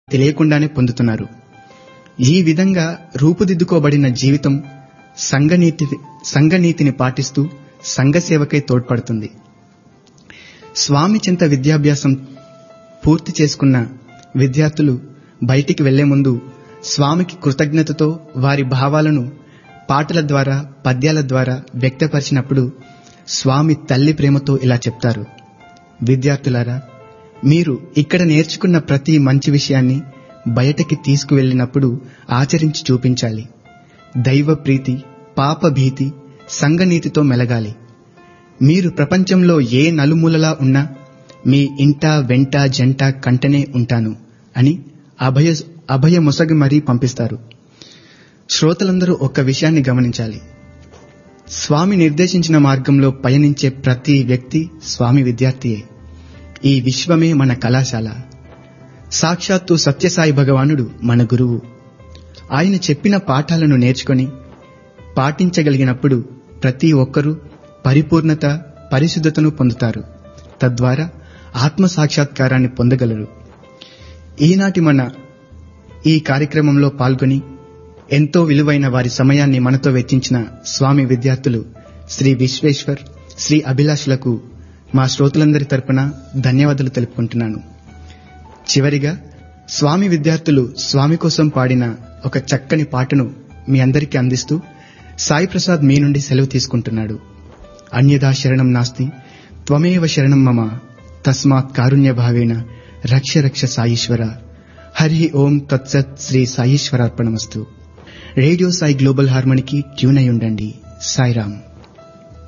తెలియకుండానే పొందుతున్నారు ఈ విధంగా రూపుదిద్దుకోబడిన జీవితం సంఘనీతి సంఘనీతిని పాటిస్తూ సంఘసేవకై తోడ్పడుతుంది స్వామి చింత విద్యాభ్యాసం పూర్తి చేసుకున్న విద్యార్థులు బయటికి వెళ్లే ముందు స్వామికి కృతజ్ఞతతో వారి భావాలను పాటల ద్వారా పద్యాల ద్వారా వ్యక్తపరిచినప్పుడు స్వామి తల్లి ప్రేమతో ఇలా చెప్తారు విద్యార్థులారా మీరు ఇక్కడ నేర్చుకున్న ప్రతి మంచి విషయాన్ని బయటకి తీసుకువెళ్ళినప్పుడు ఆచరించి చూపించాలి దైవ ప్రీతి పాప భీతి సంఘనీతితో మెలగాలి మీరు ప్రపంచంలో ఏ నలుమూలలా ఉన్నా మీ ఇంట వెంట జంట కంటనే ఉంటాను అని అభయ అభయ మొసగి మరీ పంపిస్తారు శ్రోతలందరూ ఒక్క విషయాన్ని గమనించాలి స్వామి నిర్దేశించిన మార్గంలో పయనించే ప్రతి వ్యక్తి స్వామి విద్యార్థియే ఈ విశ్వమే మన కళాశాల సాక్షాత్తు సత్యసాయి భగవానుడు మన గురువు ఆయన చెప్పిన పాఠాలను నేర్చుకొని పాటించగలిగినప్పుడు ప్రతి ఒక్కరూ పరిపూర్ణత పరిశుద్ధతను పొందుతారు తద్వారా ఆత్మ సాక్షాత్కారాన్ని పొందగలరు ఈనాటి మన ఈ కార్యక్రమంలో పాల్గొని ఎంతో విలువైన వారి సమయాన్ని మనతో వెచ్చించిన స్వామి విద్యార్థులు శ్రీ విశ్వేశ్వర్ శ్రీ అభిలాష్లకు మా శ్రోతలందరి తరపున ధన్యవాదాలు తెలుపుకుంటున్నాను చివరిగా స్వామి విద్యార్థులు స్వామి కోసం పాడిన ఒక చక్కని పాటను మీ అందరికీ అందిస్తూ సాయి ప్రసాద్ మీ నుండి సెలవు తీసుకుంటున్నాడు అన్యదా శరణం నాస్తి త్వమేవ శరణం మమ తస్మాత్ కారుణ్య భావేన రక్ష రక్ష సాయీశ్వర హరి ఓం తత్సత్ శ్రీ సాయీశ్వరార్పణమస్తు రేడియో సాయి గ్లోబల్ హార్మోనికి ట్యూన్ అయి ఉండండి సాయిరామ్